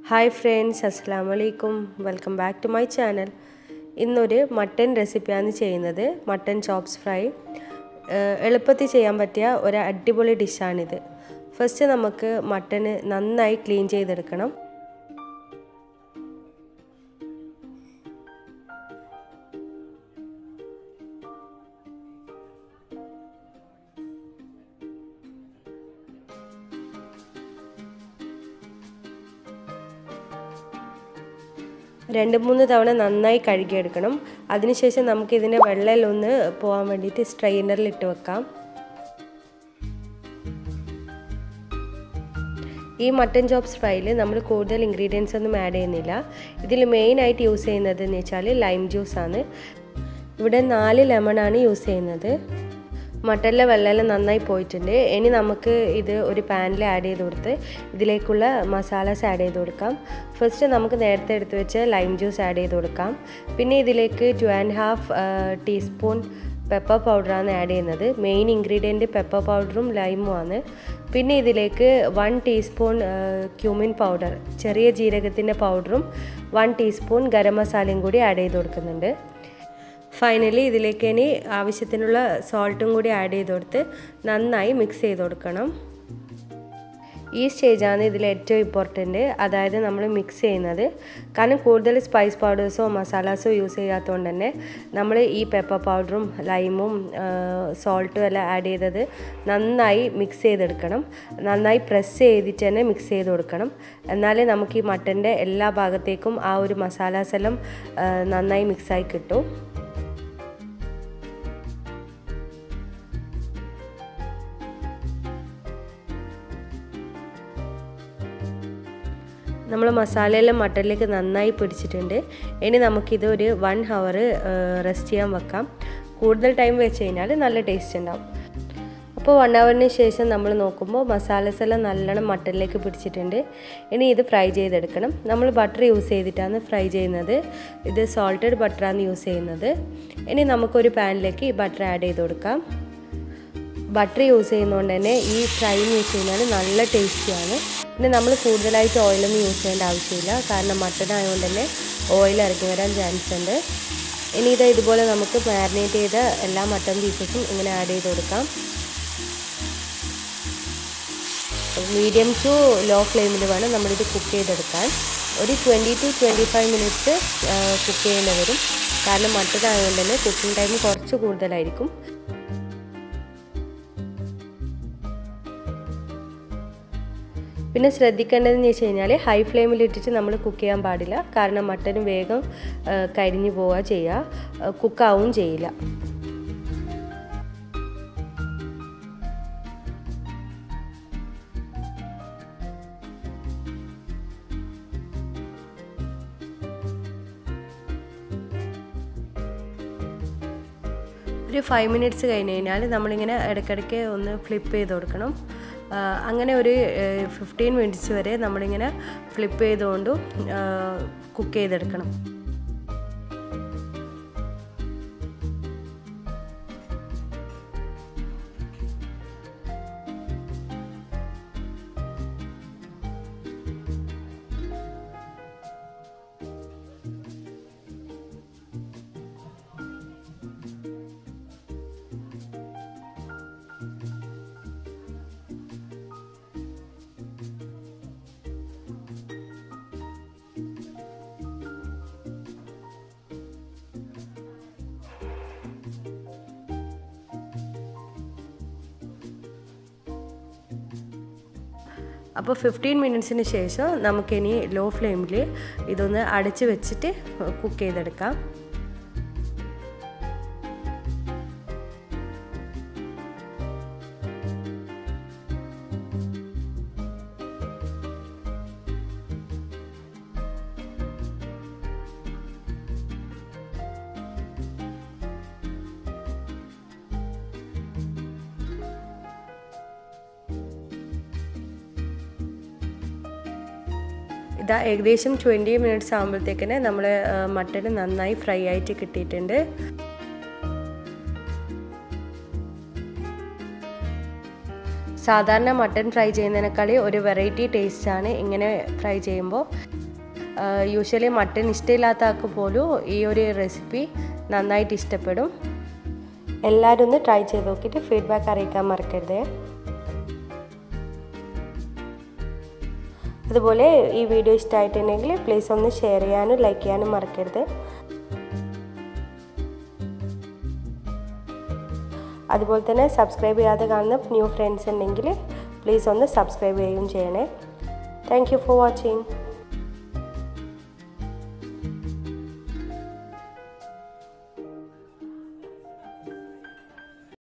hi friends അസ്സാം വലൈക്കും welcome back to my channel ഇന്നൊരു മട്ടൻ റെസിപ്പിയാണ് ചെയ്യുന്നത് മട്ടൻ ചോപ്സ് ഫ്രൈ എളുപ്പത്തിൽ ചെയ്യാൻ പറ്റിയ ഒരു അടിപൊളി ഡിഷാണിത് ഫസ്റ്റ് നമുക്ക് മട്ടന് നന്നായി ക്ലീൻ ചെയ്തെടുക്കണം രണ്ട് മൂന്ന് തവണ നന്നായി കഴുകിയെടുക്കണം അതിനുശേഷം നമുക്ക് ഇതിൻ്റെ വെള്ളമെല്ലാം ഒന്ന് പോകാൻ വേണ്ടിയിട്ട് സ്ട്രെയിനറിൽ ഇട്ട് വെക്കാം ഈ മട്ടൻ ചോപ്സ് ഫ്രൈയിൽ നമ്മൾ കൂടുതൽ ഇൻഗ്രീഡിയൻസ് ഒന്നും ആഡ് ചെയ്യുന്നില്ല ഇതിൽ മെയിനായിട്ട് യൂസ് ചെയ്യുന്നത് എന്ന് വെച്ചാൽ ലൈം ജ്യൂസാണ് ഇവിടെ നാല് ലെമണാണ് യൂസ് ചെയ്യുന്നത് മട്ടനിലെ വെള്ളമെല്ലാം നന്നായി പോയിട്ടുണ്ട് ഇനി നമുക്ക് ഇത് ഒരു പാനിൽ ആഡ് ചെയ്ത് കൊടുത്ത് ഇതിലേക്കുള്ള മസാലാസ് ആഡ് ചെയ്ത് കൊടുക്കാം ഫസ്റ്റ് നമുക്ക് നേരത്തെ എടുത്ത് വെച്ച് ലൈം ജ്യൂസ് ആഡ് ചെയ്ത് കൊടുക്കാം പിന്നെ ഇതിലേക്ക് two and half teaspoon pepper പൗഡറാണ് ആഡ് ചെയ്യുന്നത് മെയിൻ ഇൻഗ്രീഡിയൻറ്റ് പെപ്പർ പൗഡറും ലൈമും ആണ് പിന്നെ ഇതിലേക്ക് വൺ ടീസ്പൂൺ ക്യൂമിൻ പൗഡർ ചെറിയ ജീരകത്തിൻ്റെ പൗഡറും വൺ ടീസ്പൂൺ ഗരം മസാലയും കൂടി ആഡ് ചെയ്ത് കൊടുക്കുന്നുണ്ട് ഫൈനലി ഇതിലേക്ക് ഇനി ആവശ്യത്തിനുള്ള സോൾട്ടും കൂടി ആഡ് ചെയ്ത് കൊടുത്ത് നന്നായി മിക്സ് ചെയ്ത് കൊടുക്കണം ഈ സ്റ്റേജാണ് ഇതിൽ ഏറ്റവും ഇമ്പോർട്ടൻറ്റ് അതായത് നമ്മൾ മിക്സ് ചെയ്യുന്നത് കാരണം കൂടുതൽ സ്പൈസ് പൗഡേഴ്സോ മസാലാസോ യൂസ് ചെയ്യാത്തതുകൊണ്ട് തന്നെ നമ്മൾ ഈ പെപ്പർ പൗഡറും ലൈമും സോൾട്ടും എല്ലാം ആഡ് ചെയ്തത് നന്നായി മിക്സ് ചെയ്തെടുക്കണം നന്നായി പ്രസ് ചെയ്തിട്ട് തന്നെ മിക്സ് ചെയ്ത് കൊടുക്കണം എന്നാലേ നമുക്ക് ഈ മട്ടൻ്റെ എല്ലാ ഭാഗത്തേക്കും ആ ഒരു മസാലാസ് എല്ലാം നന്നായി മിക്സായി കിട്ടും നമ്മൾ മസാലയെല്ലാം മട്ടനിലേക്ക് നന്നായി പിടിച്ചിട്ടുണ്ട് ഇനി നമുക്കിത് ഒരു വൺ ഹവർ റെസ്റ്റ് ചെയ്യാൻ വെക്കാം കൂടുതൽ ടൈം വെച്ച് കഴിഞ്ഞാൽ നല്ല ടേസ്റ്റ് ഉണ്ടാവും അപ്പോൾ വൺ ഹവറിന് ശേഷം നമ്മൾ നോക്കുമ്പോൾ മസാലസ് എല്ലാം നല്ലോണം മട്ടനിലേക്ക് പിടിച്ചിട്ടുണ്ട് ഇനി ഇത് ഫ്രൈ ചെയ്തെടുക്കണം നമ്മൾ ബട്ടർ യൂസ് ചെയ്തിട്ടാണ് ഫ്രൈ ചെയ്യുന്നത് ഇത് സോൾട്ടഡ് ബട്ടറാണ് യൂസ് ചെയ്യുന്നത് ഇനി നമുക്കൊരു പാനിലേക്ക് ഈ ബട്ടർ ആഡ് ചെയ്ത് കൊടുക്കാം ബട്ടർ യൂസ് ചെയ്യുന്നതുകൊണ്ട് തന്നെ ഈ ഫ്രൈ യൂസ് ചെയ്യുന്നത് നല്ല ടേസ്റ്റിയാണ് പിന്നെ നമ്മൾ കൂടുതലായിട്ട് ഓയിലൊന്നും യൂസ് ചെയ്യേണ്ട ആവശ്യമില്ല കാരണം മട്ടൺ ആയതുകൊണ്ട് തന്നെ ഓയിൽ ഇറങ്ങി വരാൻ ചാൻസ് ഉണ്ട് ഇനി ഇത് ഇതുപോലെ നമുക്ക് മാരിനേറ്റ് ചെയ്ത എല്ലാ മട്ടൺ പീസസും ഇങ്ങനെ ആഡ് ചെയ്ത് കൊടുക്കാം മീഡിയം ടു ലോ ഫ്ലെയിമിൽ വേണം നമ്മളിത് കുക്ക് ചെയ്തെടുക്കാൻ ഒരു twenty two twenty five minutes cook ചെയ്യേണ്ടി വരും കാരണം മട്ടൺ ആയതുകൊണ്ട് തന്നെ കുക്കിംഗ് ടൈം കുറച്ച് കൂടുതലായിരിക്കും പിന്നെ ശ്രദ്ധിക്കേണ്ടതെന്ന് വെച്ച് കഴിഞ്ഞാൽ ഹൈ ഫ്ലെയിമിൽ ഇട്ടിട്ട് നമ്മൾ കുക്ക് ചെയ്യാൻ പാടില്ല കാരണം മട്ടൻ വേഗം കരിഞ്ഞു പോവുക ചെയ്യുക കുക്കാവും ചെയ്യില്ല ഒരു ഫൈവ് മിനിറ്റ്സ് കഴിഞ്ഞ് കഴിഞ്ഞാൽ നമ്മളിങ്ങനെ ഇടയ്ക്കിടയ്ക്ക് ഒന്ന് ഫ്ലിപ്പ് ചെയ്ത് കൊടുക്കണം അങ്ങനെ ഒരു ഫിഫ്റ്റീൻ മിനിറ്റ്സ് വരെ നമ്മളിങ്ങനെ ഫ്ലിപ്പ് ചെയ്തുകൊണ്ട് കുക്ക് ചെയ്തെടുക്കണം അപ്പോൾ ഫിഫ്റ്റീൻ മിനിറ്റ്സിന് ശേഷം നമുക്കിനി ലോ ഫ്ലെയിമിൽ ഇതൊന്ന് അടച്ച് വെച്ചിട്ട് കുക്ക് ചെയ്തെടുക്കാം ഇതാ ഏകദേശം ട്വൻറ്റി മിനിറ്റ്സ് ആകുമ്പോഴത്തേക്കിന് നമ്മൾ മട്ടൺ നന്നായി ഫ്രൈ ആയിട്ട് കിട്ടിയിട്ടുണ്ട് സാധാരണ മട്ടൺ ഫ്രൈ ചെയ്യുന്നതിനേക്കാൾ ഒരു വെറൈറ്റി ടേസ്റ്റാണ് ഇങ്ങനെ ഫ്രൈ ചെയ്യുമ്പോൾ യൂഷ്വലി മട്ടൺ ഇഷ്ടമില്ലാത്ത ആൾക്ക് പോലും ഈ ഒരു റെസിപ്പി നന്നായിട്ട് ഇഷ്ടപ്പെടും എല്ലാവരും ഒന്ന് ട്രൈ ചെയ്ത് നോക്കിയിട്ട് ഫീഡ്ബാക്ക് അറിയിക്കാൻ മറക്കരുത് അതുപോലെ ഈ വീഡിയോ ഇഷ്ടമായിട്ടുണ്ടെങ്കിൽ പ്ലീസ് ഒന്ന് ഷെയർ ചെയ്യാനും ലൈക്ക് ചെയ്യാനും മറക്കരുത് അതുപോലെ തന്നെ സബ്സ്ക്രൈബ് ചെയ്യാതെ കാണുന്ന ന്യൂ ഫ്രണ്ട്സ് ഉണ്ടെങ്കിൽ പ്ലീസ് ഒന്ന് സബ്സ്ക്രൈബ് ചെയ്യുകയും ചെയ്യണേ താങ്ക് യു ഫോർ വാച്ചിങ്